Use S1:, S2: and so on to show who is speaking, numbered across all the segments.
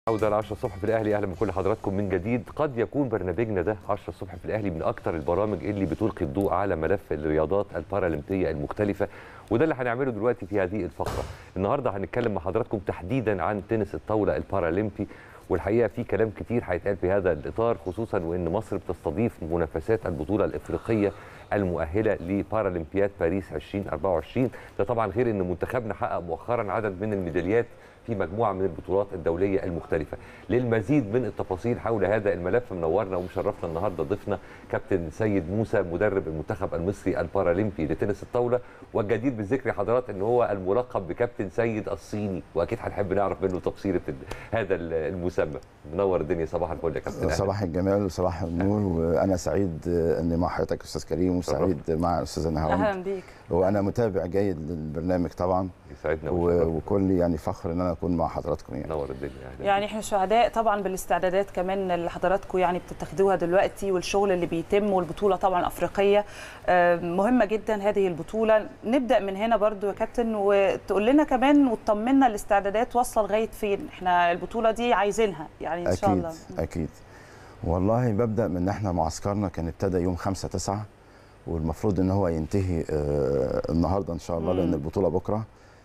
S1: عودة ل 10 الصبح في الأهلي أهلا بكل حضراتكم من جديد قد يكون برنامجنا ده 10 الصبح في الأهلي من أكتر البرامج اللي بتلقي الضوء على ملف الرياضات البارالمبية المختلفة وده اللي هنعمله دلوقتي في هذه الفقرة النهاردة هنتكلم مع حضراتكم تحديدا عن تنس الطاولة البارالمبي والحقيقة في كلام كتير هيتقال في هذا الإطار خصوصا وإن مصر بتستضيف منافسات البطولة الإفريقية المؤهلة لبارالمبياد باريس 2024 ده طبعا غير ان منتخبنا حقق مؤخرا عدد من الميداليات في مجموعه من البطولات الدوليه المختلفه للمزيد من التفاصيل حول هذا الملف منورنا ومشرفنا النهارده ضيفنا كابتن سيد موسى مدرب المنتخب المصري البارالمبي لتنس الطاوله والجدير بالذكر حضرات ان هو الملقب بكابتن سيد الصيني واكيد هنحب نعرف منه تفصيله هذا المسمى منور الدنيا صباح الفل يا كابتن أهلا.
S2: صباح الجمال وصباح النور وانا سعيد اني مع حضرتك استاذ كريم وسعيد مع استاذه نهاوند
S3: اهلا بيك
S2: وانا متابع جيد للبرنامج طبعا
S1: يسعدنا
S2: و- وكل يعني فخر ان انا اكون مع حضراتكم يعني
S1: منور الدنيا أهلا.
S3: يعني احنا سعداء طبعا بالاستعدادات كمان اللي حضراتكم يعني بتتخذوها دلوقتي والشغل اللي بيتم والبطوله طبعا افريقيه آه، مهمه جدا هذه البطوله نبدا من هنا برضو يا كابتن وتقول لنا كمان وتطمنا الاستعدادات واصله لغايه فين احنا البطوله دي عايزينها يعني ان شاء
S2: اكيد
S3: الله
S2: اكيد والله ببدا من ان احنا معسكرنا كان ابتدى يوم 5 9 والمفروض ان هو ينتهي آه النهارده ان شاء الله
S3: مم.
S2: لان البطوله بكره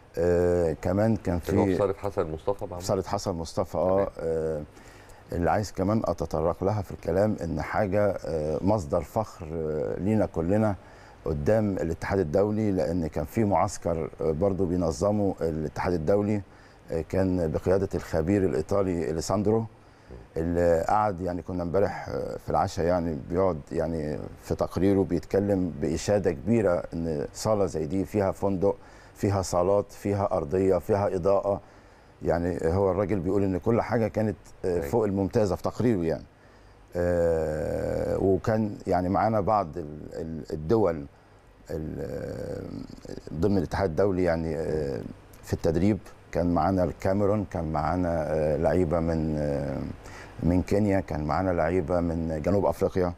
S2: آه كمان كان
S1: في في
S2: في
S1: صالة حسن مصطفى معمول.
S2: صالة حسن مصطفى
S1: تمام.
S2: اه آه، اللي عايز كمان اتطرق لها في الكلام ان حاجه آه، مصدر فخر آه، لينا كلنا قدام الاتحاد الدولي لان كان في معسكر آه، برضو بينظمه الاتحاد الدولي آه، كان بقياده الخبير الايطالي اليساندرو اللي قعد يعني كنا امبارح آه، في العشاء يعني بيقعد يعني في تقريره بيتكلم باشاده كبيره ان صاله زي دي فيها فندق فيها صالات فيها ارضيه فيها اضاءه يعني هو الراجل بيقول ان كل حاجه كانت آه،
S1: أيوة.
S2: فوق الممتازه في تقريره يعني آه، وكان يعني معانا بعض ال- ال- الدول ال- آه، ضمن الاتحاد الدولي يعني آه، في التدريب كان معانا الكاميرون كان معانا آه، لعيبه من آه، من كينيا كان معانا لعيبه من جنوب افريقيا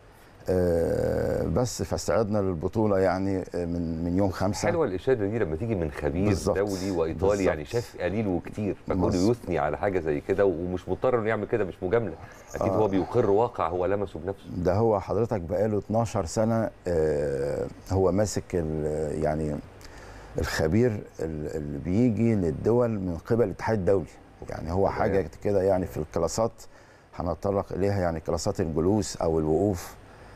S2: آه، بس فاستعدنا للبطوله يعني آه، من من يوم خمسة
S1: حلوه الاشاده دي لما تيجي من خبير
S2: بالظبط.
S1: دولي وايطالي
S2: بالظبط.
S1: يعني شاف قليل وكتير فكونه
S2: بالظبط.
S1: يثني على حاجه زي كده ومش مضطر انه يعمل كده مش مجامله اكيد
S2: آه.
S1: هو بيقر واقع هو لمسه بنفسه
S2: ده هو حضرتك بقاله 12 سنة آه، هو ماسك ال- يعني الخبير ال- اللي بيجي للدول من قبل الاتحاد الدولي يعني هو
S1: تمام.
S2: حاجة كده يعني في الكلاسات هنتطرق إليها يعني كلاسات الجلوس أو الوقوف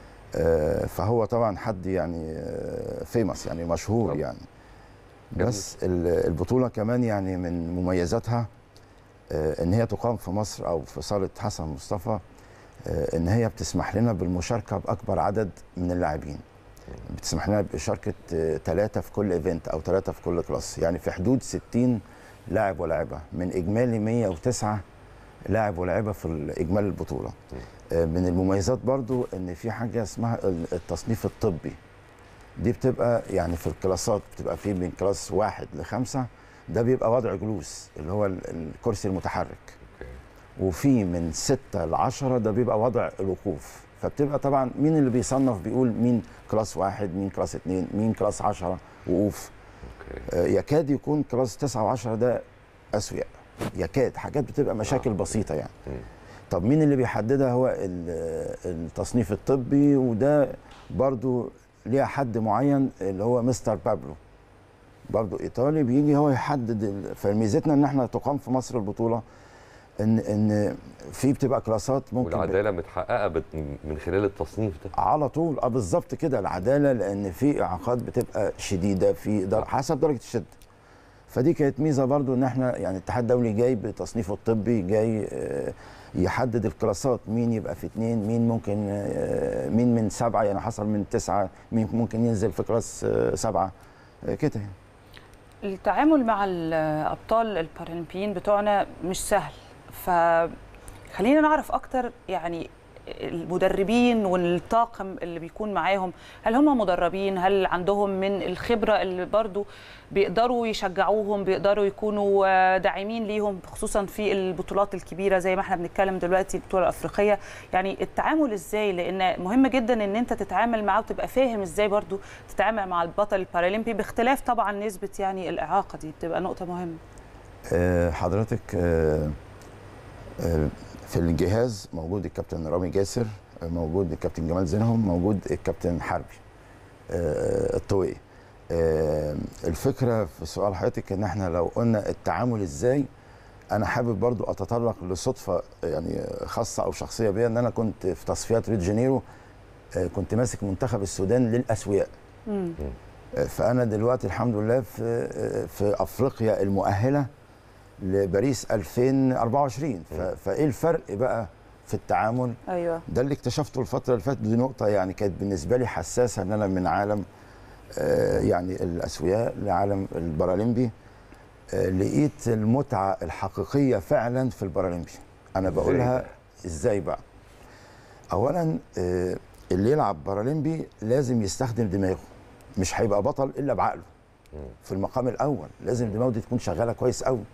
S2: آه، فهو طبعا حد يعني فيمس يعني مشهور
S1: طبعا.
S2: يعني
S1: جميل.
S2: بس ال- البطولة كمان يعني من مميزاتها آه، ان هي تقام في مصر او في صاله حسن مصطفى آه، ان هي بتسمح لنا بالمشاركه باكبر عدد من اللاعبين بتسمح لنا باشاره ثلاثه في كل ايفنت او ثلاثه في كل كلاس يعني في حدود 60 لاعب ولاعبه من اجمالي 109 لاعب ولاعبه في اجمالي البطوله آه، من المميزات برضو ان في حاجه اسمها ال- التصنيف الطبي دي بتبقى يعني في الكلاسات بتبقى في من كلاس واحد لخمسه ده بيبقى وضع جلوس اللي هو ال- الكرسي المتحرك
S1: أوكي.
S2: وفي من ستة لعشرة ده بيبقى وضع الوقوف فبتبقى طبعا مين اللي بيصنف بيقول مين كلاس واحد مين كلاس اتنين مين كلاس عشرة وقوف
S1: اوكي
S2: آه، يكاد يكون كلاس تسعة وعشرة ده أسوياء يكاد حاجات بتبقى مشاكل
S1: آه.
S2: بسيطة يعني
S1: مم.
S2: طب مين اللي بيحددها هو ال- التصنيف الطبي وده برضو ليها حد معين اللي هو مستر بابلو برضو ايطالي بيجي هو يحدد ال- فميزتنا ان احنا تقام في مصر البطوله ان ان في بتبقى كلاسات ممكن ب-
S1: والعداله متحققه بت- من خلال التصنيف ده
S2: على طول اه بالظبط كده العداله لان في اعاقات بتبقى شديده في در... حسب درجه الشده فدي كانت ميزه برضو ان احنا يعني الاتحاد الدولي جاي بتصنيفه الطبي جاي آه، يحدد الكلاسات مين يبقى في اثنين مين ممكن آه، مين من سبعه يعني حصل من تسعه مين ممكن ينزل في كلاس آه، سبعه آه، كده يعني.
S3: التعامل مع الابطال البارالمبيين بتوعنا مش سهل فخلينا نعرف اكتر يعني المدربين والطاقم اللي بيكون معاهم هل هم مدربين هل عندهم من الخبره اللي برضو بيقدروا يشجعوهم بيقدروا يكونوا آه، داعمين ليهم خصوصا في البطولات الكبيره زي ما احنا بنتكلم دلوقتي البطوله الافريقيه يعني التعامل ازاي لان مهم جدا ان انت تتعامل معاه وتبقى فاهم ازاي برضو تتعامل مع البطل البارالمبي باختلاف طبعا نسبه يعني الاعاقه دي بتبقى نقطه مهمه
S2: آه، حضرتك آه، آه، في الجهاز موجود الكابتن رامي جاسر آه، موجود الكابتن جمال زينهم موجود الكابتن حربي آه، الطويل آه، الفكره في سؤال حضرتك ان احنا لو قلنا التعامل ازاي انا حابب برضو اتطرق لصدفه يعني خاصه او شخصيه بيا ان انا كنت في تصفيات ريو دي جانيرو آه، كنت ماسك منتخب السودان للاسوياء
S3: مم.
S2: آه، فانا دلوقتي الحمد لله في آه، في افريقيا المؤهله لباريس 2024 ف- فايه الفرق بقى في التعامل
S3: ايوه
S2: ده اللي اكتشفته الفتره اللي فاتت دي نقطه يعني كانت بالنسبه لي حساسه ان انا من عالم آه، يعني الاسوياء لعالم البارالمبي آه، لقيت المتعه الحقيقيه فعلا في البارالمبي انا
S1: إزاي
S2: بقولها
S1: بقى؟
S2: ازاي بقى اولا آه، اللي يلعب بارالمبي لازم يستخدم دماغه مش هيبقى بطل الا بعقله في المقام الاول لازم دماغه دي تكون شغاله كويس قوي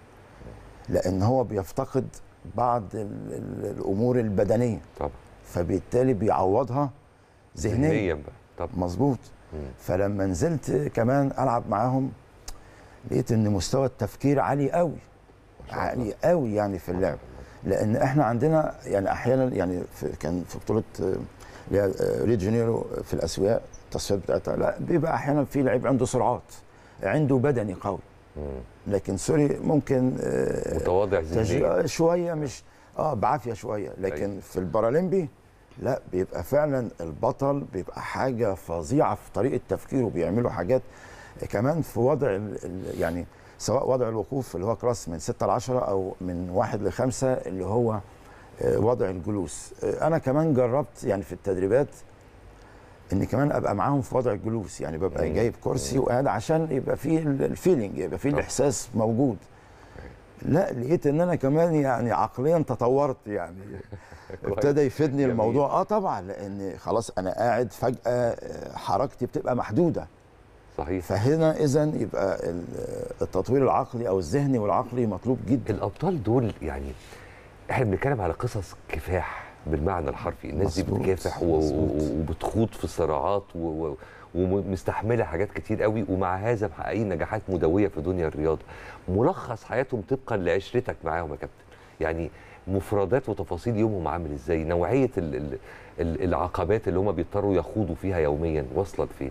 S2: لان هو بيفتقد بعض ال- ال- الامور البدنيه
S1: طبعا
S2: فبالتالي بيعوضها ذهنيا
S1: ذهنيا بقى طبعا
S2: مظبوط
S1: مم.
S2: فلما نزلت كمان العب معاهم لقيت ان مستوى التفكير عالي قوي
S1: ما شاء الله.
S2: عالي قوي يعني في اللعب لان احنا عندنا يعني احيانا يعني في كان في بطوله آه، اللي هي آه، ريو دي جانيرو في الاسواق التصفيات بتاعتها لا بيبقى احيانا في لعيب عنده سرعات عنده بدني قوي
S1: مم.
S2: لكن سوري ممكن آه،
S1: متواضع
S2: تج-
S1: ذهنيا
S2: آه، شويه مش اه بعافيه شويه لكن في البارالمبي لا بيبقى فعلا البطل بيبقى حاجه فظيعه في طريقه تفكيره بيعملوا حاجات كمان في وضع ال ال يعني سواء وضع الوقوف اللي هو كلاس من 6 ل 10 او من 1 ل 5 اللي هو آه، وضع الجلوس آه، انا كمان جربت يعني في التدريبات اني كمان ابقى معاهم في وضع الجلوس يعني ببقى
S1: مم.
S2: جايب كرسي وقاعد عشان يبقى فيه ال- الفيلينج يبقى فيه
S1: طبعا.
S2: الاحساس موجود لا لقيت ان انا كمان يعني عقليا تطورت يعني ابتدى يفيدني
S1: جميل.
S2: الموضوع اه طبعا لان خلاص انا قاعد فجاه آه، حركتي بتبقى محدوده
S1: صحيح
S2: فهنا اذا يبقى ال- التطوير العقلي او الذهني والعقلي مطلوب جدا
S1: الابطال دول يعني احنا بنتكلم على قصص كفاح بالمعنى الحرفي الناس دي
S2: مظبوط،
S1: بتكافح و- و-
S2: مظبوط.
S1: وبتخوض في صراعات و- و- ومستحمله حاجات كتير قوي ومع هذا محققين نجاحات مدويه في دنيا الرياضه ملخص حياتهم طبقا لعشرتك معاهم يا كابتن يعني مفردات وتفاصيل يومهم عامل ازاي نوعيه ال ال ال العقبات اللي هم بيضطروا يخوضوا فيها يوميا واصله لفين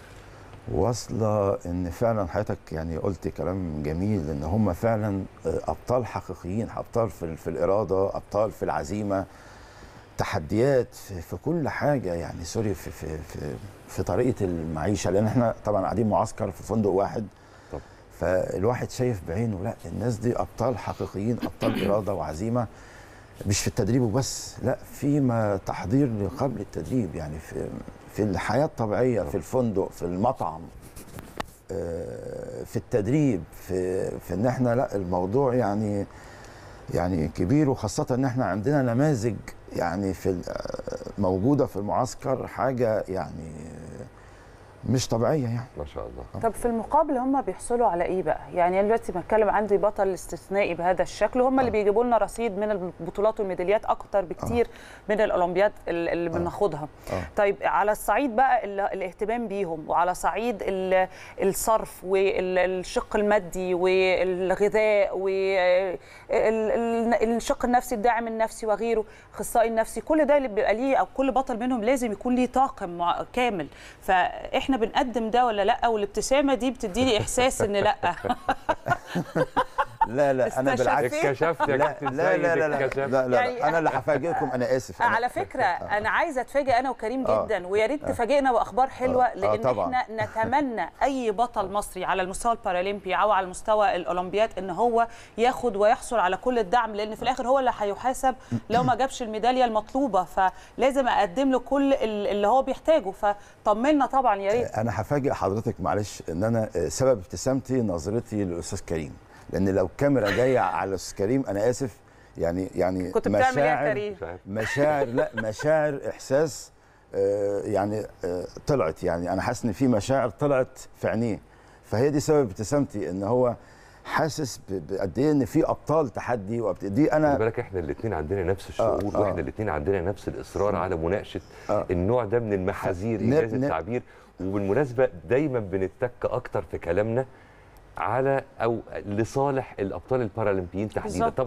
S2: واصله ان فعلا حضرتك يعني قلت كلام جميل ان هم فعلا آه، ابطال حقيقيين ابطال في, في الاراده ابطال في العزيمه تحديات في, في كل حاجه يعني سوري في في في, في طريقه المعيشه لان احنا طبعا قاعدين معسكر في فندق واحد
S1: طبعا.
S2: فالواحد شايف بعينه لا الناس دي ابطال حقيقيين ابطال اراده وعزيمه مش في التدريب وبس لا فيما تحضير قبل التدريب يعني في في الحياه الطبيعيه في الفندق في المطعم آه، في التدريب في في ان احنا لا الموضوع يعني يعني كبير وخاصه ان احنا عندنا نماذج يعني في ال- آه، موجوده في المعسكر حاجه يعني مش طبيعيه يعني
S1: ما شاء الله
S3: طب في المقابل هم بيحصلوا على ايه بقى؟ يعني انا دلوقتي بتكلم عندي بطل استثنائي بهذا الشكل وهم اللي
S2: آه.
S3: بيجيبوا لنا رصيد من البطولات والميداليات اكتر بكتير من الاولمبياد ال- اللي بناخدها.
S2: آه.
S3: طيب على الصعيد بقى ال- الاهتمام بيهم وعلى صعيد ال- الصرف والشق المادي والغذاء والشق النفسي الداعم النفسي وغيره اخصائي النفسي كل ده اللي بيبقى ليه او كل بطل منهم لازم يكون ليه طاقم مع- كامل فاحنا بنقدم ده ولا لا والابتسامه دي بتديني احساس ان لا
S2: لا لا انا
S3: استشفيت.
S2: بالعكس
S1: اتكشفت يا
S2: لا
S1: كابتن
S2: لا
S1: سيد
S2: لا لا لا,
S1: اتكشفت.
S2: لا, لا,
S3: يعني
S2: لا انا اللي هفاجئكم انا اسف أنا
S3: على فكره انا عايزه اتفاجئ انا وكريم
S2: آه.
S3: جدا ويا ريت تفاجئنا باخبار حلوه
S2: آه،
S3: لان
S2: طبعاً.
S3: احنا نتمنى اي بطل مصري على المستوى البارالمبي او على المستوى الاولمبياد ان هو ياخد ويحصل على كل الدعم لان في الاخر هو اللي هيحاسب لو ما جابش الميداليه المطلوبه فلازم اقدم له كل ال- اللي هو بيحتاجه فطمنا طبعا يا ريت
S2: انا هفاجئ حضرتك معلش ان انا آه، سبب ابتسامتي نظرتي للاستاذ كريم لان لو الكاميرا جايه على الاستاذ كريم انا اسف يعني يعني
S3: كنت بتعمل ايه يا
S2: مشاعر-
S3: كريم
S1: مش عارف.
S2: مشاعر لا مشاعر احساس آه، يعني آه، طلعت يعني انا حاسس ان في مشاعر طلعت في عينيه فهي دي سبب ابتسامتي ان هو حاسس ب- بقد ايه ان في ابطال تحدي وأبت- دي
S1: خلي
S2: انا
S1: بالك احنا الاثنين عندنا نفس الشعور
S2: آه.
S1: واحنا الاثنين عندنا نفس الاصرار على مناقشه
S2: آه.
S1: النوع ده من المحاذير
S2: ن-
S1: انجاز
S2: ن-
S1: التعبير وبالمناسبه دايما بنتك اكتر في كلامنا على او لصالح الابطال البارالمبيين تحديدا
S3: بالظبط.
S1: طبعا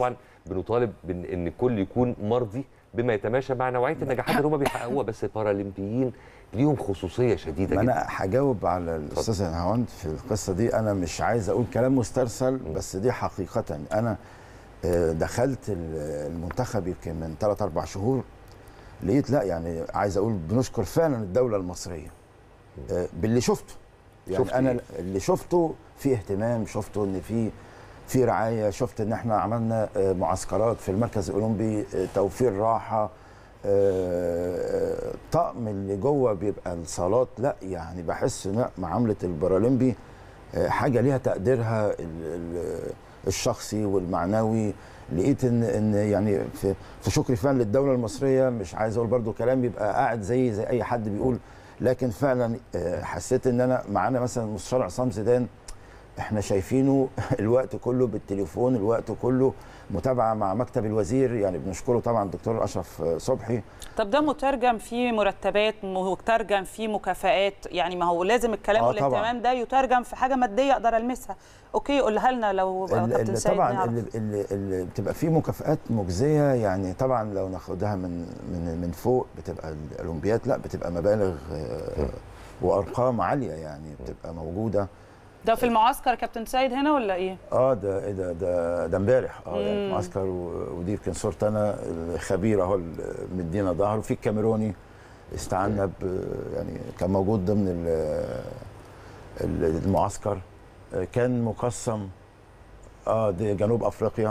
S1: بنطالب بان ان الكل يكون مرضي بما يتماشى مع نوعيه النجاحات اللي هم بيحققوها بس البارالمبيين ليهم خصوصيه شديده
S2: ما
S1: جدا
S2: انا هجاوب على الاستاذ نهاوند في القصه دي انا مش عايز اقول كلام مسترسل بس دي حقيقه انا آه، دخلت ال- المنتخب يمكن من 3 4 شهور لقيت لا يعني عايز اقول بنشكر فعلا الدوله المصريه آه، باللي شفته يعني
S1: شفت
S2: انا
S1: إيه؟
S2: اللي شفته في اهتمام شفته ان في في رعايه شفت ان احنا عملنا آه، معسكرات في المركز الاولمبي آه، توفير راحه آه، طقم اللي جوه بيبقى الصالات لا يعني بحس لا معامله البارالمبي آه، حاجه ليها تقديرها ال- ال- الشخصي والمعنوي لقيت ان ان يعني في في شكري فعلا للدوله المصريه مش عايز اقول برضو كلام يبقى قاعد زي زي اي حد بيقول لكن فعلا آه، حسيت ان انا معانا مثلا مستشار عصام زيدان احنا شايفينه الوقت كله بالتليفون الوقت كله متابعه مع مكتب الوزير يعني بنشكره طبعا الدكتور اشرف آه، صبحي
S3: طب ده مترجم في مرتبات مترجم في مكافآت يعني ما هو لازم الكلام
S2: آه
S3: والاهتمام ده يترجم في حاجه ماديه اقدر المسها اوكي قولها لنا لو
S2: ال-
S3: كابتن
S2: اللي
S3: سيد
S2: طبعا
S3: نعرف.
S2: اللي, اللي, اللي بتبقى فيه مكافآت مجزيه يعني طبعا لو ناخدها من من من فوق بتبقى الاولمبياد لا بتبقى مبالغ آه، وارقام عاليه يعني بتبقى موجوده
S3: ده في المعسكر يا كابتن سيد هنا ولا ايه؟
S2: اه ده ايه ده ده ده امبارح اه يعني معسكر و- ودي يمكن صورت انا الخبير اهو اللي مدينا ظهره في الكاميروني استعنا ب يعني كان موجود ضمن ال- ال- المعسكر آه، كان مقسم اه دي جنوب افريقيا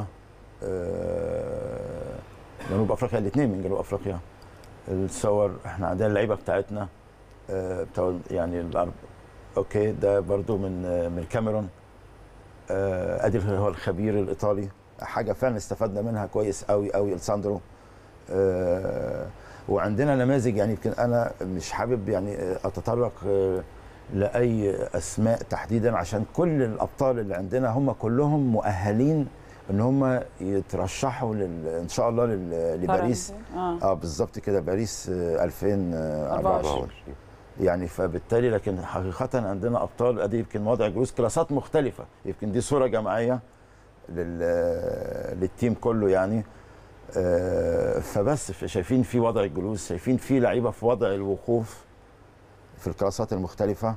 S2: آه جنوب افريقيا الاثنين من جنوب افريقيا الصور احنا عندنا اللعيبه بتاعتنا آه بتوع يعني الأرب اوكي ده برضو من آه، من الكاميرون آه، ادي هو الخبير الايطالي حاجه فعلا استفدنا منها كويس قوي قوي الساندرو آه، وعندنا نماذج يعني يمكن انا مش حابب يعني آه، اتطرق آه، لاي اسماء تحديدا عشان كل الابطال اللي عندنا هم كلهم مؤهلين ان هم يترشحوا لل... ان شاء الله لل... لباريس
S3: اه
S2: اه بالظبط كده باريس آه، 2024
S3: 24.
S2: يعني فبالتالي لكن حقيقة عندنا أبطال أدي يمكن وضع جلوس كلاسات مختلفة يمكن دي صورة جماعية لل للتيم كله يعني آه، فبس ف- شايفين في وضع الجلوس شايفين في لعيبة في وضع الوقوف في الكلاسات المختلفة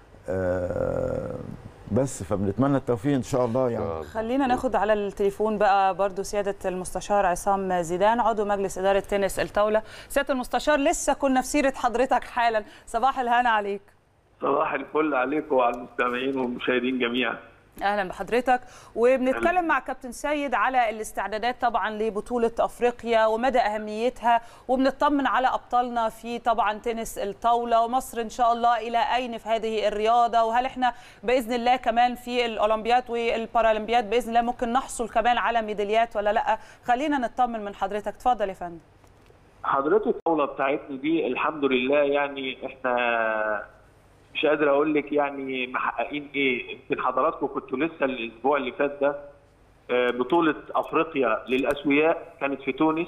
S2: آه، بس فبنتمنى التوفيق إن شاء الله يعني
S3: خلينا ناخد على التليفون بقى برضو سيادة المستشار عصام زيدان عضو مجلس إدارة تنس الطاولة سيادة المستشار لسه كنا في سيرة حضرتك حالا صباح الهنا عليك
S4: صباح الفل عليكم وعلى المستمعين والمشاهدين جميعا
S3: اهلا بحضرتك وبنتكلم مع كابتن سيد على الاستعدادات طبعا لبطوله افريقيا ومدى اهميتها وبنطمن على ابطالنا في طبعا تنس الطاوله ومصر ان شاء الله الى اين في هذه الرياضه وهل احنا باذن الله كمان في الاولمبياد والبارالمبياد باذن الله ممكن نحصل كمان على ميداليات ولا لا خلينا نطمن من حضرتك اتفضل يا فندم
S4: حضرتك الطاوله بتاعتنا دي الحمد لله يعني احنا مش قادر اقول لك يعني محققين ايه يمكن حضراتكم كنتوا لسه الاسبوع اللي فات ده آه، بطوله افريقيا للاسوياء كانت في تونس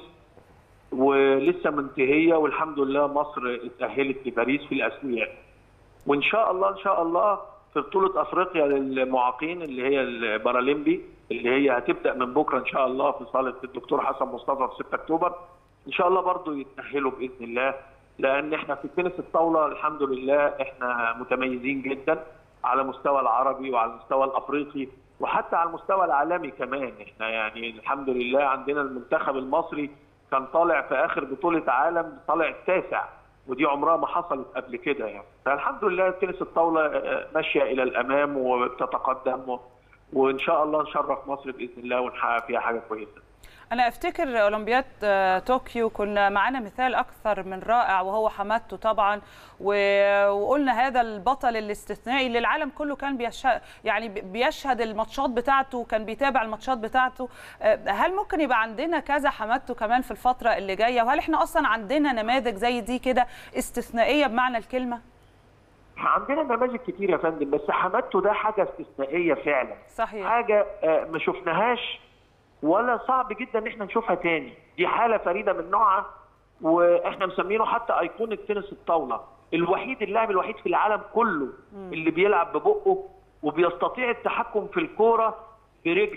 S4: ولسه منتهيه والحمد لله مصر اتاهلت لباريس في الاسوياء وان شاء الله ان شاء الله في بطوله افريقيا للمعاقين اللي هي البارالمبي اللي هي هتبدا من بكره ان شاء الله في صاله الدكتور حسن مصطفى في 6 اكتوبر ان شاء الله برضو يتاهلوا باذن الله لان احنا في تنس الطاوله الحمد لله احنا متميزين جدا على مستوى العربي وعلى المستوى الافريقي وحتى على المستوى العالمي كمان احنا يعني الحمد لله عندنا المنتخب المصري كان طالع في اخر بطوله عالم طالع التاسع ودي عمرها ما حصلت قبل كده يعني فالحمد لله تنس الطاوله آه، ماشيه الى الامام وبتتقدم و- وان شاء الله نشرف مصر باذن الله ونحقق فيها حاجه كويسه
S3: انا افتكر اولمبياد آه، طوكيو كنا معانا مثال اكثر من رائع وهو حمادته طبعا و- وقلنا هذا البطل الاستثنائي اللي العالم كله كان بيشهد يعني بي- بيشهد الماتشات بتاعته وكان بيتابع الماتشات بتاعته آه، هل ممكن يبقى عندنا كذا حمادته كمان في الفتره اللي جايه وهل احنا اصلا عندنا نماذج زي دي كده استثنائيه بمعنى الكلمه
S4: عندنا نماذج كتير يا فندم بس حمادته ده حاجه استثنائيه فعلا
S3: صحيح
S4: حاجه آه، ما شفناهاش ولا صعب جدا ان احنا نشوفها تاني دي حاله فريده من نوعها واحنا مسمينه حتى ايقونه تنس الطاوله الوحيد اللاعب الوحيد في العالم كله اللي بيلعب ببقه وبيستطيع التحكم في الكوره برجله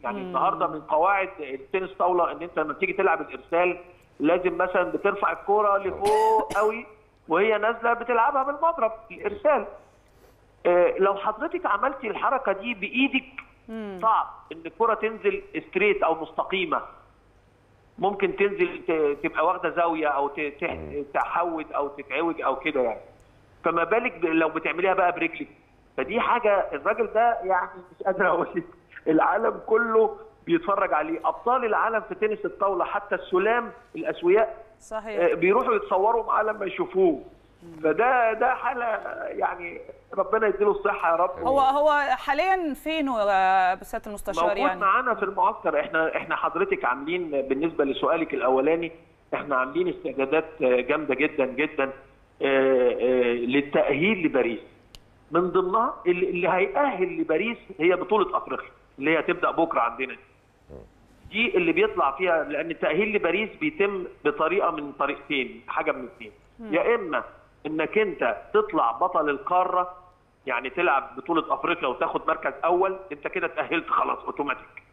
S4: يعني النهارده من قواعد التنس طاوله ان انت لما تيجي تلعب الارسال لازم مثلا بترفع الكوره لفوق قوي وهي نازله بتلعبها بالمضرب الارسال آه، لو حضرتك عملتي الحركه دي بايدك صعب ان الكره تنزل ستريت او مستقيمه ممكن تنزل ت- تبقى واخده زاويه او ت- ت- تحود او تتعوج او كده يعني فما بالك ب- لو بتعمليها بقى برجلك فدي حاجه الراجل ده يعني مش قادر اقول لك العالم كله بيتفرج عليه ابطال العالم في تنس الطاوله حتى السلام الاسوياء
S3: صحيح
S4: آه، بيروحوا يتصوروا معاه لما يشوفوه فده ده حاله يعني ربنا يديله الصحه يا رب
S3: هو هو حاليا فين يا سياده المستشار
S4: موجود
S3: يعني
S4: معانا في المعسكر احنا احنا حضرتك عاملين بالنسبه لسؤالك الاولاني احنا عاملين استعدادات آه، جامده جدا جدا آه، آه، للتاهيل لباريس من ضمنها اللي اللي هيأهل لباريس هي بطوله افريقيا اللي هي هتبدا بكره عندنا دي اللي بيطلع فيها لان التاهيل لباريس بيتم بطريقه من طريقتين حاجه من اثنين يا اما انك انت تطلع بطل القاره يعني تلعب بطوله افريقيا وتاخد مركز اول انت كده اتاهلت خلاص اوتوماتيك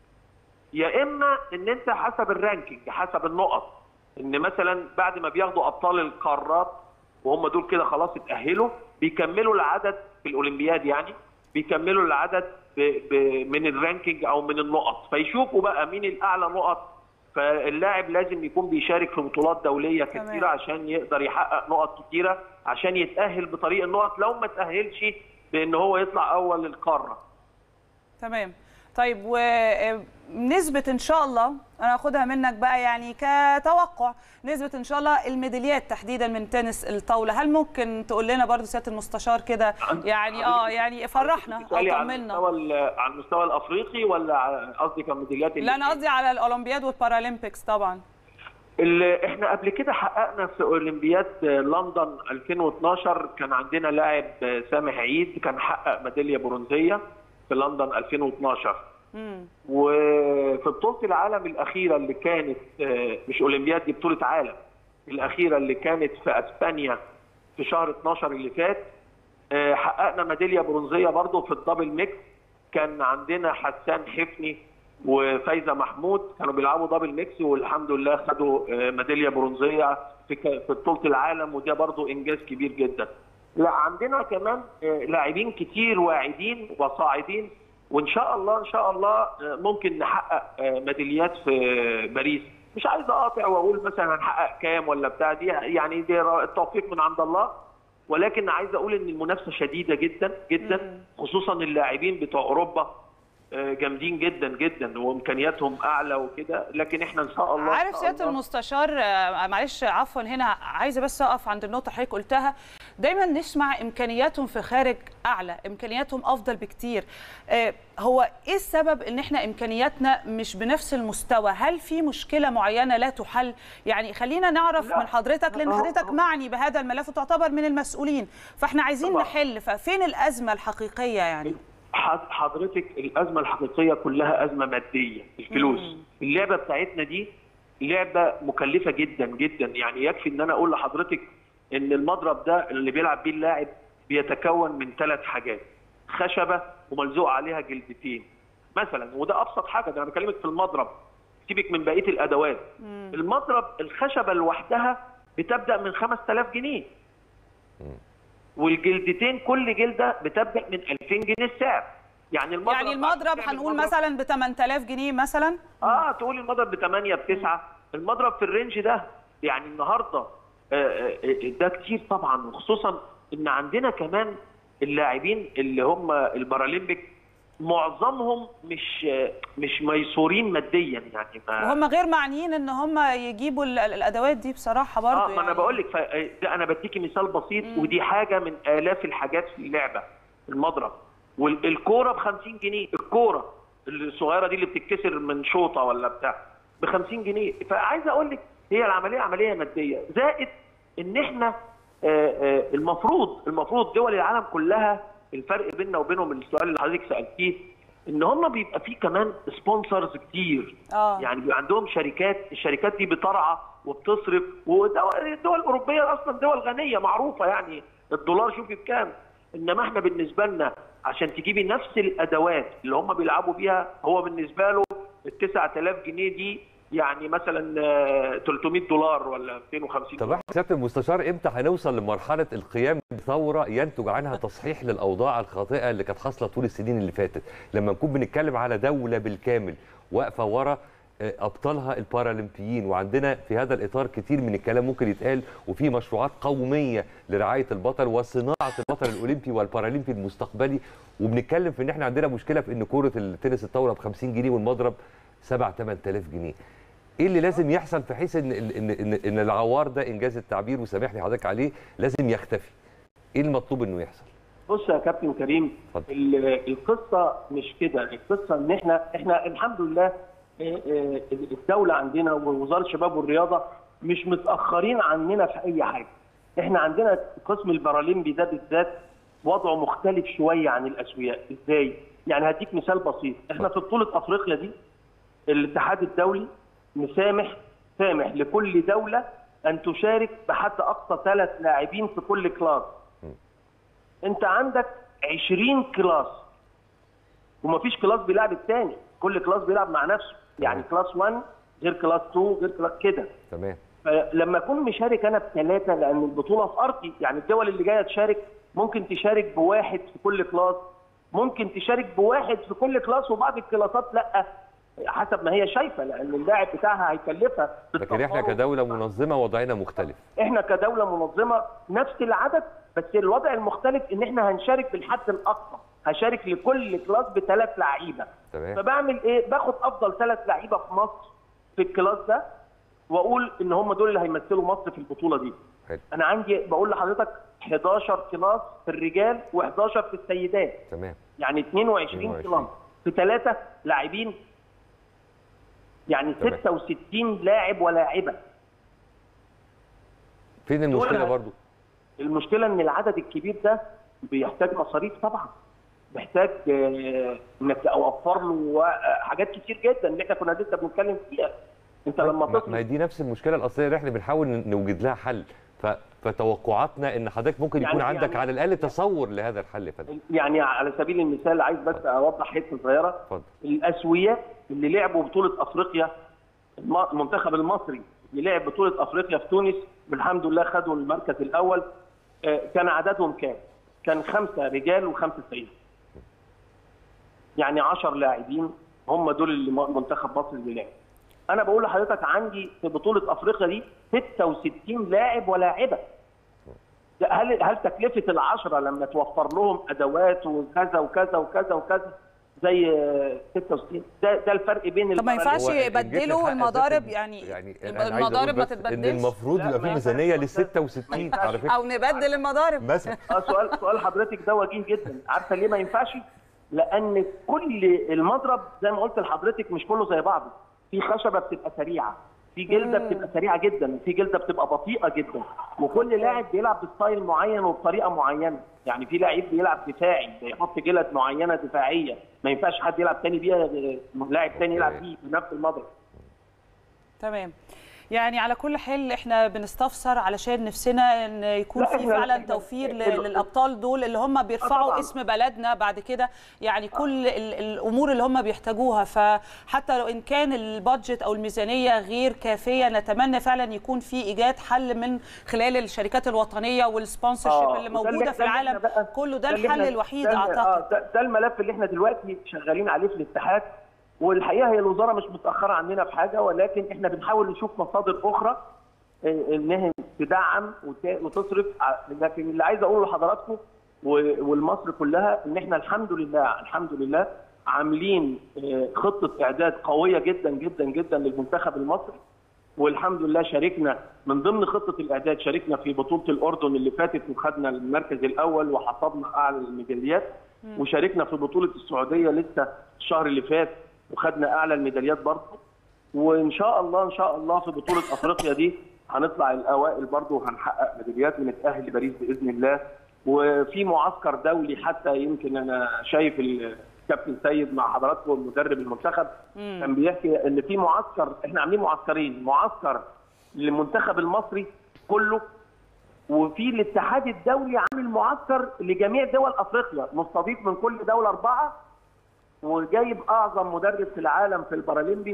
S4: يا اما ان انت حسب الرانكينج حسب النقط ان مثلا بعد ما بياخدوا ابطال القارات وهم دول كده خلاص اتاهلوا بيكملوا العدد في الاولمبياد يعني بيكملوا العدد ب ب من الرانكينج او من النقط فيشوفوا بقى مين الاعلى نقط فاللاعب لازم يكون بيشارك في بطولات دوليه
S3: تمام.
S4: كتيره عشان يقدر يحقق نقط كتيره عشان يتاهل بطريق النقط لو ما تاهلش بان هو يطلع اول القاره
S3: تمام طيب ونسبة إن شاء الله أنا أخدها منك بقى يعني كتوقع نسبة إن شاء الله الميداليات تحديدا من تنس الطاولة هل ممكن تقول لنا برضو سيادة المستشار كده يعني آه يعني فرحنا أو
S4: بتسألي على
S3: طمنا
S4: المستوى ال- على المستوى الافريقي ولا على- قصدك على الميداليات
S3: لا أنا قصدي على الأولمبياد والبارالمبيكس طبعا
S4: اللي احنا قبل كده حققنا في اولمبياد لندن 2012 كان عندنا لاعب سامح عيد كان حقق ميداليه برونزيه في لندن 2012
S3: مم.
S4: وفي بطوله العالم الاخيره اللي كانت آه، مش اولمبياد دي بطوله عالم الاخيره اللي كانت في اسبانيا في شهر 12 اللي فات آه، حققنا ميداليه برونزيه برضه في الدبل ميكس كان عندنا حسان حفني وفايزه محمود كانوا بيلعبوا دبل ميكس والحمد لله خدوا آه، ميداليه برونزيه في ك- في بطوله العالم وده برضه انجاز كبير جدا. لا عندنا كمان آه، لاعبين كتير واعدين وصاعدين وان شاء الله ان شاء الله آه، ممكن نحقق آه، ميداليات في باريس مش عايز اقاطع واقول مثلا هنحقق كام ولا بتاع دي يعني دي التوفيق من عند الله ولكن عايز اقول ان المنافسه شديده جدا جدا خصوصا اللاعبين بتوع اوروبا آه، جامدين جدا جدا وامكانياتهم اعلى وكده لكن احنا ان شاء الله إن
S3: عارف
S4: شاء
S3: سياده
S4: الله
S3: المستشار آه، معلش عفوا هنا عايزه بس اقف عند النقطه اللي حضرتك قلتها دايما نسمع امكانياتهم في خارج اعلى امكانياتهم افضل بكتير آه، هو ايه السبب ان احنا امكانياتنا مش بنفس المستوى هل في مشكله معينه لا تحل يعني خلينا نعرف
S4: لا.
S3: من حضرتك لان
S4: آه،
S3: حضرتك
S4: آه.
S3: معني بهذا الملف وتعتبر من المسؤولين فاحنا عايزين
S4: طبعا.
S3: نحل ففين الازمه الحقيقيه يعني
S4: حض- حضرتك الازمه الحقيقيه كلها ازمه ماديه الفلوس
S3: مم.
S4: اللعبه بتاعتنا دي لعبه مكلفه جدا جدا يعني يكفي ان انا اقول لحضرتك ان المضرب ده اللي بيلعب بيه اللاعب بيتكون من ثلاث حاجات خشبه وملزوق عليها جلدتين مثلا وده ابسط حاجه ده انا بكلمك في المضرب سيبك من بقيه الادوات المضرب الخشبه لوحدها بتبدا من 5000 جنيه والجلدتين كل جلده بتبدا من 2000 جنيه السعر يعني المضرب
S3: يعني المضرب
S4: تعمل
S3: هنقول
S4: مضرب-
S3: مثلا ب 8000 جنيه مثلا
S4: اه تقول المضرب ب 8 ب 9 المضرب في الرينج ده يعني النهارده آه، آه، آه، ده كتير طبعا وخصوصا ان عندنا كمان اللاعبين اللي هم البارالمبيك معظمهم مش آه، مش ميسورين ماديا يعني ما
S3: وهم غير معنيين ان هم يجيبوا ال- ال- الادوات دي بصراحه برضه
S4: اه ما انا
S3: يعني.
S4: بقول لك ف- ده انا بديكي مثال بسيط ودي حاجه من الاف الحاجات في اللعبه المضرب والكوره ب 50 جنيه الكوره الصغيره دي اللي بتتكسر من شوطه ولا بتاع ب 50 جنيه فعايز اقول لك هي العمليه عمليه ماديه زائد ان احنا آه، آه، المفروض المفروض دول العالم كلها الفرق بيننا وبينهم السؤال اللي حضرتك سالتيه ان هم بيبقى فيه كمان سبونسرز كتير
S3: آه.
S4: يعني بيبقى عندهم شركات الشركات دي بترعى وبتصرف والدول الاوروبيه اصلا دول غنيه معروفه يعني الدولار شوفي بكام انما احنا بالنسبه لنا عشان تجيبي نفس الادوات اللي هم بيلعبوا بيها هو بالنسبه له ال 9000 جنيه دي يعني مثلا آه، 300 دولار ولا 250
S1: طب
S4: دولار
S1: احنا سياده المستشار امتى هنوصل لمرحله القيام بثوره ينتج عنها تصحيح للاوضاع الخاطئه اللي كانت حاصله طول السنين اللي فاتت لما نكون بنتكلم على دوله بالكامل واقفه ورا آه، ابطالها البارالمبيين وعندنا في هذا الاطار كتير من الكلام ممكن يتقال وفي مشروعات قوميه لرعايه البطل وصناعه البطل الاولمبي والبارالمبي المستقبلي وبنتكلم في ان احنا عندنا مشكله في ان كره التنس الطاوله ب 50 جنيه والمضرب 7 8000 جنيه ايه اللي لازم يحصل في حيث ان ان ان, إن العوار ده انجاز التعبير وسامحني حضرتك عليه لازم يختفي ايه المطلوب انه يحصل
S4: بص يا كابتن كريم
S1: اتفضل.
S4: ال- القصه مش كده القصه ان احنا احنا الحمد لله آه، آه، الدوله عندنا ووزاره الشباب والرياضه مش متاخرين عننا في اي حاجه احنا عندنا قسم البارالمبي ده بالذات وضعه مختلف شويه عن الاسوياء ازاي يعني هديك مثال بسيط احنا في بطوله افريقيا دي الاتحاد الدولي مسامح سامح لكل دوله ان تشارك بحد اقصى ثلاث لاعبين في كل كلاس انت عندك 20 كلاس ومفيش كلاس بيلعب الثاني كل كلاس بيلعب مع نفسه يعني كلاس 1 غير كلاس 2 غير كلاس كده
S1: تمام
S4: فلما اكون مشارك انا بثلاثه لان البطوله في ارضي يعني الدول اللي جايه تشارك ممكن تشارك بواحد في كل كلاس ممكن تشارك بواحد في كل كلاس وبعض الكلاسات لا حسب ما هي شايفه لان اللاعب بتاعها هيكلفها
S1: لكن احنا
S4: بالتفاوض.
S1: كدوله منظمه وضعنا مختلف
S4: احنا كدوله منظمه نفس العدد بس الوضع المختلف ان احنا هنشارك بالحد الاقصى هشارك لكل كلاس بثلاث لعيبه
S1: تمام
S4: فبعمل ايه باخد افضل ثلاث لعيبه في مصر في الكلاس ده واقول ان هم دول اللي هيمثلوا مصر في البطوله دي
S1: حلو
S4: انا عندي بقول لحضرتك 11 كلاس في الرجال و11 في السيدات
S1: تمام
S4: يعني 22
S1: 22.
S4: كلاس في ثلاثه لاعبين يعني
S1: تمام.
S4: 66 لاعب ولاعبه
S1: فين المشكله
S4: دول-
S1: برضو
S4: المشكله ان العدد الكبير ده بيحتاج مصاريف طبعا محتاج آه، انك توفر له آه، حاجات كتير جدا اللي احنا كنا لسه بنتكلم فيها انت لما
S1: ما ما هي
S4: تصرف
S1: دي نفس المشكله الاصليه اللي احنا بنحاول ن- نوجد لها حل ف... فتوقعاتنا ان حضرتك ممكن يكون
S4: يعني-
S1: عندك
S4: يعني-
S1: على الاقل تصور لهذا الحل يا فندم
S4: يعني على سبيل المثال عايز بس اوضح حته صغيره
S1: اتفضل
S4: الاسوياء اللي لعبوا بطوله افريقيا الم- المنتخب المصري اللي لعب بطوله افريقيا في تونس والحمد لله خدوا المركز الاول آه، كان عددهم كام؟ كان خمسه رجال وخمسه سيدات. يعني 10 لاعبين هم دول اللي م- منتخب مصر اللي لعب. انا بقول لحضرتك عندي في بطوله افريقيا دي 66 لاعب ولاعبه. ده هل هل تكلفه العشره لما توفر لهم ادوات وكذا وكذا وكذا وكذا زي آه، 66 ده ده الفرق بين
S3: طب ما
S4: البرامج.
S3: ينفعش
S1: هو إن جيت
S3: يبدلوا
S1: للحق
S3: المضارب
S1: أساساً
S3: يعني,
S1: يعني أنا عايز أقول
S3: المضارب ما
S1: بس ان
S3: تتبدلش
S1: المفروض
S4: لا،
S1: يبقى
S4: ما
S1: في
S4: ينفعش.
S1: ميزانيه لل
S4: ما
S1: 66
S4: ينفعش.
S1: على فكره
S3: او نبدل المضارب
S1: مثلا
S4: اه سؤال سؤال حضرتك ده وجيه جدا عارفه ليه ما ينفعش لان كل المضرب زي ما قلت لحضرتك مش كله زي بعضه في خشبه بتبقى سريعه في جلده بتبقى سريعه جدا في جلده بتبقى بطيئه جدا وكل لاعب بيلعب بستايل معين وبطريقه معينه يعني في لعيب بيلعب دفاعي بيحط جلد معينه دفاعيه ما ينفعش حد يلعب تاني بيها لاعب تاني يلعب
S1: أوكي.
S4: بيه بنفس المضرب
S3: تمام يعني على كل حال احنا بنستفسر علشان نفسنا ان يكون
S4: لا،
S3: في
S4: إحنا-
S3: فعلا
S4: إحنا-
S3: توفير ل-
S4: ال-
S3: للابطال دول اللي هم بيرفعوا
S4: طبعاً.
S3: اسم بلدنا بعد كده يعني كل ال- الامور اللي هم بيحتاجوها فحتى لو ان كان البادجت او الميزانيه غير كافيه نتمنى فعلا يكون في ايجاد حل من خلال الشركات الوطنيه والسبونسرشيب
S4: آه،
S3: اللي
S4: وده اللي-
S3: موجوده في
S4: ده اللي
S3: العالم
S4: إحنا بقى-
S3: كله ده
S4: اللي
S3: الحل
S4: إحنا-
S3: الوحيد
S4: ده اللي-
S3: اعتقد
S4: آه ده, ده الملف اللي احنا دلوقتي شغالين عليه في الاتحاد والحقيقه هي الوزاره مش متاخره عننا في حاجه ولكن احنا بنحاول نشوف مصادر اخرى آه، انها تدعم وت- وتصرف ع- لكن اللي عايز اقوله لحضراتكم و- والمصر كلها ان احنا الحمد لله الحمد لله عاملين آه، خطه اعداد قويه جدا جدا جدا للمنتخب المصري والحمد لله شاركنا من ضمن خطه الاعداد شاركنا في بطوله الاردن اللي فاتت وخدنا المركز الاول وحصدنا اعلى الميداليات وشاركنا في بطوله السعوديه لسه الشهر اللي فات وخدنا اعلى الميداليات برضه وان شاء الله ان شاء الله في بطوله افريقيا دي هنطلع الاوائل برضه وهنحقق ميداليات ونتاهل لباريس باذن الله وفي معسكر دولي حتى يمكن انا شايف الكابتن سيد مع حضراتكم مدرب المنتخب كان بيحكي ان في معسكر احنا عاملين معسكرين معسكر للمنتخب المصري كله وفي الاتحاد الدولي عامل معسكر لجميع دول افريقيا مستضيف من كل دوله اربعه وجايب اعظم مدرب في العالم في البارالمبي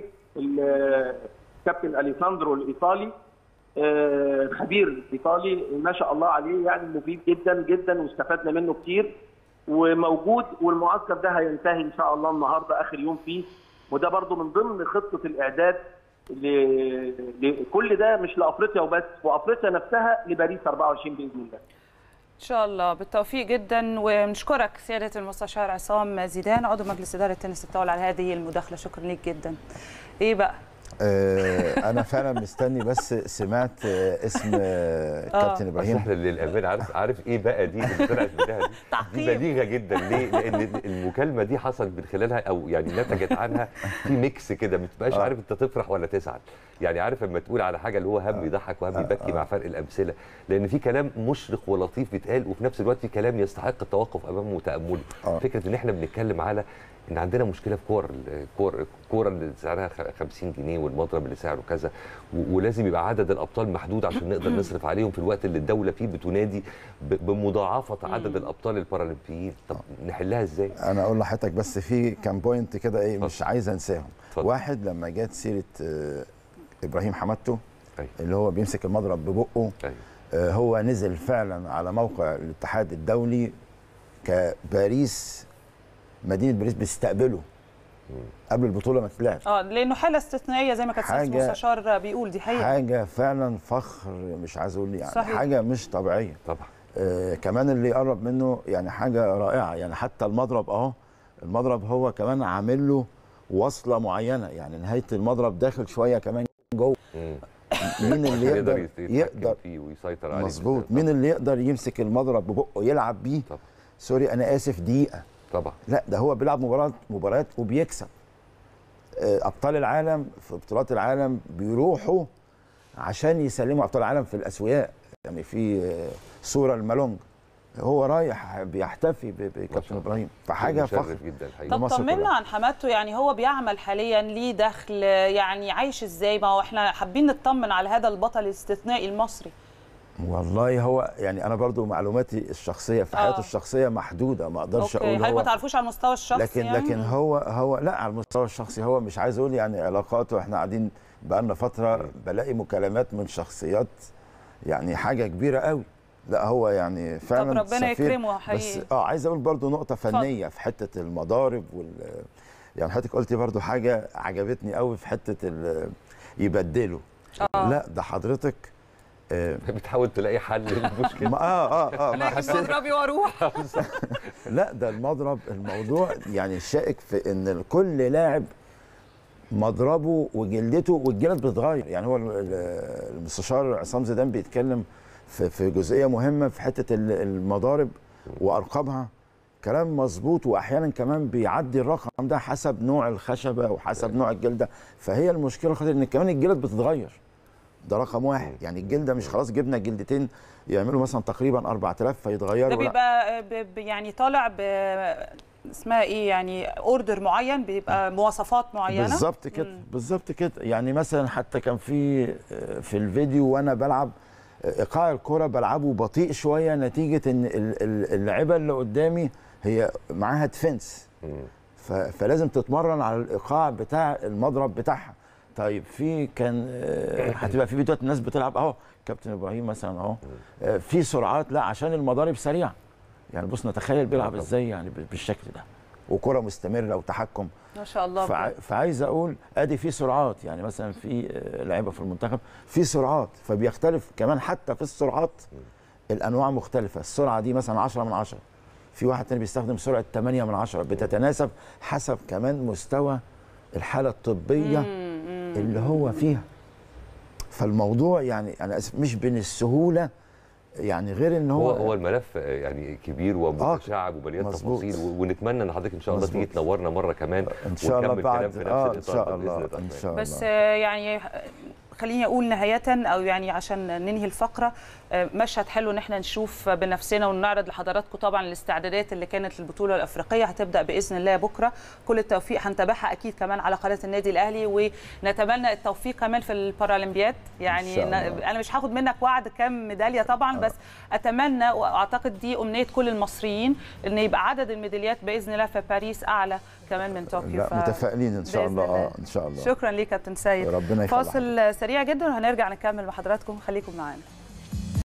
S4: الكابتن اليساندرو الايطالي آه، خبير ايطالي ما شاء الله عليه يعني مفيد جدا جدا واستفدنا منه كتير وموجود والمعسكر ده هينتهي ان شاء الله النهارده اخر يوم فيه وده برضو من ضمن خطه الاعداد ل- لكل ده مش لافريقيا وبس وافريقيا نفسها لباريس 24 باذن الله
S3: ان شاء الله بالتوفيق جدا ونشكرك سياده المستشار عصام زيدان عضو مجلس اداره تنس الطاوله على هذه المداخله شكرا ليك جدا ايه بقى
S2: آه، انا فعلا مستني بس سمعت آه، اسم آه، كابتن
S1: بس
S2: ابراهيم
S1: احنا للامانه عارف عارف ايه بقى دي اللي طلعت منها دي؟ دي
S3: تعقيب.
S1: بديهه جدا ليه؟ لان المكالمه دي حصل من خلالها او يعني نتجت عنها في ميكس كده ما تبقاش
S2: آه.
S1: عارف انت تفرح ولا تزعل يعني عارف لما تقول على حاجه اللي هو هم يضحك وهم يبكي مع فرق الامثله لان في كلام مشرق ولطيف بيتقال وفي نفس الوقت في كلام يستحق التوقف امامه وتامله
S2: آه.
S1: فكره ان احنا بنتكلم على ان عندنا مشكله في كور الكور الكوره اللي سعرها خ- 50 جنيه والمضرب اللي سعره كذا و- ولازم يبقى عدد الابطال محدود عشان نقدر نصرف عليهم في الوقت اللي الدوله فيه بتنادي ب- بمضاعفه عدد الابطال البارالمبيين طب نحلها ازاي؟
S2: انا اقول لحضرتك بس في كام بوينت كده ايه مش عايز انساهم
S1: اتفضل.
S2: واحد لما جت سيره آه، ابراهيم حمادته
S1: أيوة.
S2: اللي هو بيمسك المضرب ببقه
S1: أيوة.
S2: آه، هو نزل فعلا على موقع الاتحاد الدولي كباريس مدينه باريس بتستقبله قبل البطوله ما تتلعب
S3: اه لانه حاله استثنائيه زي ما كان سياده
S2: حاجة-
S3: المستشار بيقول دي حقيقه
S2: حاجه فعلا فخر مش عايز اقول يعني
S3: صحيح.
S2: حاجه مش طبيعيه
S1: طبعا
S2: آه كمان اللي يقرب منه يعني حاجه رائعه يعني حتى المضرب اهو المضرب هو كمان عامل له وصله معينه يعني نهايه المضرب داخل شويه كمان جوه
S1: مم.
S2: مين اللي
S1: يقدر
S2: يقدر
S1: يتحكم
S2: يقدر
S1: فيه ويسيطر عليه
S2: مظبوط
S1: بالذات.
S2: مين اللي يقدر يمسك المضرب ببقه يلعب بيه
S1: طبعا
S2: سوري انا اسف دقيقه
S1: طبعا
S2: لا ده هو بيلعب مباراه مباريات وبيكسب آه، ابطال العالم في بطولات العالم بيروحوا عشان يسلموا ابطال العالم في الاسوياء يعني في آه، صوره المالونج هو رايح بيحتفي ب- بكابتن
S1: الله.
S2: ابراهيم فحاجه
S1: مشرف
S2: فخر
S1: جدا الحقيقه
S3: طب
S2: مصر
S3: طمنا
S2: كلها.
S3: عن حمادته يعني هو بيعمل حاليا ليه دخل يعني عايش ازاي ما هو احنا حابين نطمن على هذا البطل الاستثنائي المصري
S2: والله هو يعني انا برضو معلوماتي الشخصيه في حياته
S3: آه.
S2: الشخصيه محدوده ما اقدرش
S3: اوكي
S2: اقول
S3: حضرتك ما
S2: هو
S3: تعرفوش على المستوى الشخصي
S2: لكن
S3: يعني؟
S2: لكن هو هو لا على المستوى الشخصي هو مش عايز اقول يعني علاقاته احنا قاعدين بقالنا فتره بلاقي مكالمات من شخصيات يعني حاجه كبيره قوي لا هو يعني فعلا
S3: ربنا
S2: سفير.
S3: يكرمه
S2: بس
S3: حقيقي.
S2: اه عايز اقول برضو نقطه فنيه في حته المضارب وال يعني حضرتك قلتي برضو حاجه عجبتني قوي في حته ال- يبدلوا
S3: آه.
S2: لا ده حضرتك آه
S1: بتحاول تلاقي حل للمشكله
S2: ما اه اه اه ما
S3: لكن
S2: حسيت
S3: مضربي واروح
S2: لا ده المضرب الموضوع يعني شائك في ان كل لاعب مضربه وجلدته والجلد بتتغير يعني هو ال- ال- المستشار عصام زيدان بيتكلم في في جزئيه مهمه في حته ال- المضارب وارقامها كلام مظبوط واحيانا كمان بيعدي الرقم ده حسب نوع الخشبه وحسب نوع الجلده فهي المشكله خاطر ان كمان الجلد بتتغير ده رقم واحد يعني الجلده مش خلاص جبنا جلدتين يعملوا مثلا تقريبا 4000 فيتغيروا
S3: ده
S2: لا.
S3: بيبقى ب- ب- يعني طالع ب اسمها ايه يعني اوردر معين بيبقى مواصفات معينه
S2: بالظبط كده بالظبط كده يعني مثلا حتى كان في في الفيديو وانا بلعب ايقاع الكره بلعبه بطيء شويه نتيجه ان ال- ال- اللعيبه اللي قدامي هي معاها ديفنس
S1: مم.
S2: ف- فلازم تتمرن على الايقاع بتاع المضرب بتاعها طيب في كان آه، هتبقى في فيديوهات الناس بتلعب اهو كابتن ابراهيم مثلا اهو آه، في سرعات لا عشان المضارب سريعه يعني بص نتخيل بيلعب
S1: طبعا.
S2: ازاي يعني ب- بالشكل ده وكره مستمره وتحكم
S3: ما شاء الله
S2: فع...
S3: بجد.
S2: فعايز اقول ادي في سرعات يعني مثلا في آه، لعيبه في المنتخب في سرعات فبيختلف كمان حتى في السرعات الانواع مختلفه السرعه دي مثلا 10 من 10 في واحد تاني بيستخدم سرعه 8 من 10 بتتناسب حسب كمان مستوى الحاله الطبيه اللي هو فيها فالموضوع يعني انا اسف مش بين السهوله يعني غير ان
S1: هو
S2: هو,
S1: هو الملف آه، يعني كبير ومتشعب ومليان
S2: مظبوط.
S1: تفاصيل و- ونتمنى ان حضرتك ان شاء الله تيجي
S2: مظبوط.
S1: تنورنا مره كمان
S2: ان شاء الله
S1: ونكمل كلام
S2: بعد
S1: في نفس
S2: اه
S1: الإطار
S2: ان شاء
S1: ده بإذن
S2: الله
S1: الله.
S2: ان شاء الله
S3: بس آه، يعني خليني اقول نهايه او يعني عشان ننهي الفقره آه، مشهد حلو ان احنا نشوف بنفسنا ونعرض لحضراتكم طبعا الاستعدادات اللي كانت للبطوله الافريقيه هتبدا باذن الله بكره كل التوفيق هنتابعها اكيد كمان على قناه النادي الاهلي ونتمنى التوفيق كمان في البارالمبياد يعني
S2: إن شاء
S3: ن-
S2: الله.
S3: انا مش هاخد منك وعد كام ميداليه طبعا بس اتمنى واعتقد دي امنيه كل المصريين ان يبقى عدد الميداليات باذن الله في باريس اعلى كمان من طوكيو
S2: لا
S3: ف-
S2: متفائلين ان شاء
S3: بإذن
S2: الله
S3: الله.
S2: اه ان شاء الله
S3: شكرا ليك كابتن سيد
S2: ربنا يخليك
S3: فاصل سريع جدا وهنرجع نكمل مع حضراتكم خليكم معانا